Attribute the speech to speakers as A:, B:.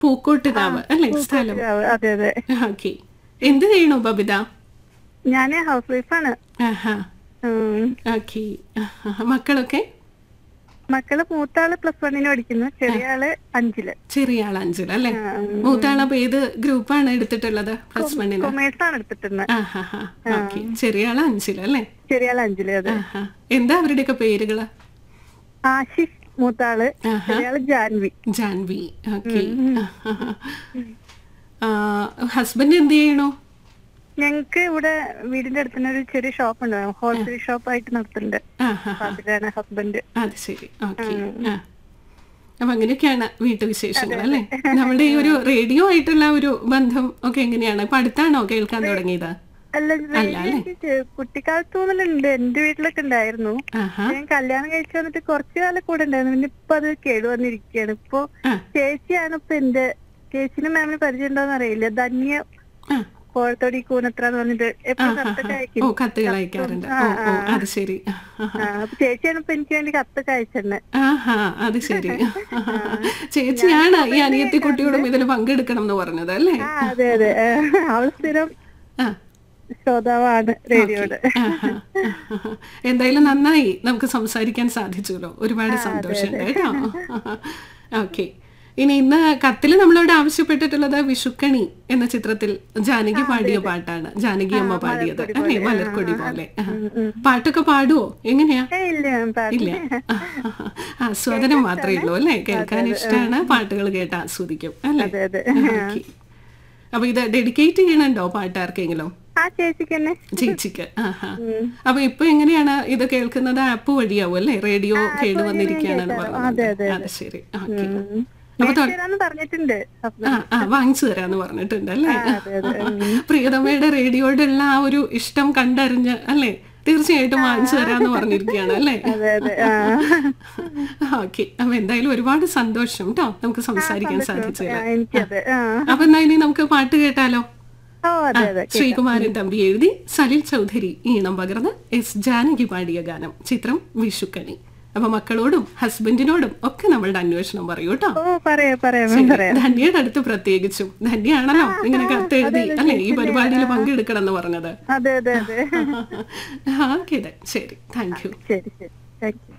A: പൂക്കോട്ടുകാവ് അല്ലേ സ്ഥലം
B: അതെ അതെ
A: ഓക്കെ എന്ത് ചെയ്യണു ബബിത
B: ഞാന് ഹൗസ് വൈഫാണ്
A: ആഹാ
B: ഉം.
A: ഓക്കെ മക്കളൊക്കെ
B: മക്കള് മൂത്താള് പ്ലസ് വണ്ണിന് പഠിക്കുന്നു ചെറിയ ആള് അഞ്ചില്
A: ചെറിയ ആൾ അഞ്ചിൽ അല്ലേ മൂത്താൾ അപ്പൊ ഏത് ഗ്രൂപ്പാണ് എടുത്തിട്ടുള്ളത് പ്ലസ് വണ്ണിന്
B: കൊമേഴ്സ് ആണ് എടുത്തിട്ടുള്ളത്
A: ആഹാ ഓക്കെ ചെറിയ ആൾ അഞ്ചിൽ അല്ലേ
B: ചെറിയ ആള് അഞ്ചില് അതെ
A: ആഹാ എന്താ അവരുടെയൊക്കെ പേരുകള്
B: ആശിഷ് മൂത്താള്
A: ആഹാ.
B: ചെറിയ ആള് ജാൻവി
A: ജാൻവി ഓക്കെ ഹസ്ബൻഡ് എന്ത് ചെയ്യണു
B: ഞങ്ങക്ക് ഇവിടെ വീടിന്റെ അടുത്ത് തന്നെ ഒരു ചെറിയ ഷോപ്പ് ഉണ്ട് ഹോൾസെയിൽ ഷോപ്പ് ആയിട്ട് നടത്തുന്നുണ്ട്
A: ആഹാ
B: അപ്പൊ അതിലാണ് ഹസ്ബൻഡ്
A: അത് ശരി ഓക്കെ ആ അപ്പൊ അങ്ങനെയൊക്കെയാണ് വീട്ടുവിശേഷങ്ങൾ അല്ലേ നമ്മുടെ ഈ ഒരു റേഡിയോ ആയിട്ടുള്ള ഒരു ബന്ധം ഒക്കെ എങ്ങനെയാണ് ഇപ്പൊ അടുത്താണോ കേൾക്കാൻ തുടങ്ങിയത്
B: അല്ല എനിക്ക് ചെ- കുട്ടിക്കാലത്ത് തോന്നലുണ്ട് എന്റെ വീട്ടിലൊക്കെ ഉണ്ടായിരുന്നു
A: ആഹാ
B: ഞാൻ കല്യാണം കഴിച്ചു വന്നിട്ട് കുറച്ചു കാലം കൂടെ ഉണ്ടായിരുന്നു പിന്നെ ഇപ്പൊ അത് കേടുവന്നിരിക്കുകയാണ് ഇപ്പൊ
A: ആ.
B: ചേച്ചിയാണ് ഇപ്പൊ എന്റെ ചേച്ചിനും മാമിന് പരിചയം ഉണ്ടോന്ന് അറിയില്ല ധന്യ
A: ആ
B: കോഴത്തോടി കൂനത്ര എന്ന് പറഞ്ഞിട്ട് എപ്പോഴും കത്തൊക്കെ
A: ഓ
B: അയക്കും
A: കത്തുകൾ അയക്കാറുണ്ട് ഓ ഓ അത് ശരി
B: ആ, അപ്പൊ ചേച്ചിയാണ് ഇപ്പൊ എനിക്ക് വേണ്ടി കത്തൊക്കെ അയച്ചെന്നെ
A: ആഹാ അത് ശരി ചേച്ചിയാണ് ഈ അനിയത്തി കുട്ടിയോടും ഇതിൽ പങ്കെടുക്കണം എന്ന് പറഞ്ഞത് അല്ലേ
B: ആ അതെ അതെ ആ, അവള് സ്ഥിരം
A: ആ
B: ശ്രോതാവാണ് റേഡിയോയുടെ
A: ആഹാ. എന്തായാലും നന്നായി നമുക്ക് സംസാരിക്കാൻ സാധിച്ചല്ലോ ഒരുപാട് സന്തോഷമുണ്ട് കേട്ടോ ഓക്കെ ഇനി ഇന്ന് കത്തിൽ നമ്മളോട് ആവശ്യപ്പെട്ടിട്ടുള്ളത് വിഷുക്കണി എന്ന ചിത്രത്തിൽ ജാനകി പാടിയ പാട്ടാണ് ജാനകി അമ്മ പാടിയത് അല്ലേ മലർക്കൊടി പോലെ ആ. പാട്ടൊക്കെ പാടുവോ എങ്ങനെയാ
B: ഏ, ഇല്ല പാ-
A: ഇല്ല ആസ്വാദനം മാത്രമേ ഉള്ളൂ അല്ലേ കേൾക്കാൻ ഇഷ്ടമാണ് പാട്ടുകൾ കേട്ട് ആസ്വദിക്കും അല്ലേ
B: അതെ അതെ
A: ഓക്കെ അപ്പൊ ഇത് ഡെഡിക്കേറ്റ് ചെയ്യണുണ്ടോ പാട്ട് ആർക്കെങ്കിലും
B: ആ ചേച്ചിക്ക് തന്നെ
A: ചേച്ചിക്ക് ആഹാ അപ്പൊ ഇപ്പൊ എങ്ങനെയാണ് ഇത് കേൾക്കുന്നത് ആപ്പ് വഴിയാവും അല്ലേ റേഡിയോ കേട് വന്നിരിക്കുകയാണെന്ന് പറഞ്ഞത് അത് ശരി ഓക്കെ
B: മേടിച്ചുതരാന്ന് പറഞ്ഞിട്ടുണ്ട് ഹസ്ബൻഡ്
A: ആ ആ വാങ്ങിച്ചു തരാന്ന് പറഞ്ഞിട്ടുണ്ട് അല്ലേ
B: അതെ അതെ
A: പ്രിയതമയുടെ റേഡിയോയോടുള്ള ആ ഒരു ഇഷ്ടം കണ്ടറിഞ്ഞ് അല്ലേ തീർച്ചയായിട്ടും വാങ്ങിച്ചു തരാന്ന് പറഞ്ഞിരിക്കുകയാണ് അല്ലേ
B: അതെ അതെ ആ
A: ഓക്കെ അപ്പൊ എന്തായാലും ഒരുപാട് സന്തോഷം കേട്ടോ നമുക്ക് സംസാരിക്കാൻ സാധിച്ചത്
B: ആ, എനിക്കതെ ആ
A: അപ്പൊ എന്നാ ഇനി നമുക്ക് പാട്ട് കേട്ടാലോ
B: ഓ അതെ അതെ
A: ശ്രീകുമാരൻ തമ്പി എഴുതി സലിൽ ചൗധരി ഈണം പകർന്ന് എസ് ജാനകി പാടിയ ഗാനം ചിത്രം വിഷുക്കണി അപ്പൊ മക്കളോടും ഹസ്ബൻഡിനോടും ഒക്കെ നമ്മളുടെ അന്വേഷണം പറയൂ കേട്ടോ
B: ഓ പറയാം പറയാം പറയാം
A: ധന്യയുടെ അടുത്ത് പ്രത്യേകിച്ചും ധന്യാണല്ലോ ഇങ്ങനെ കത്തെഴുതി അല്ലെ ഈ പരിപാടിയിൽ പങ്കെടുക്കണം എന്ന് പറഞ്ഞത്
B: അതെ അതെ അതെ
A: ഓക്കെ ശരി താങ്ക് യു
B: ശരി ശരി താങ്ക് യു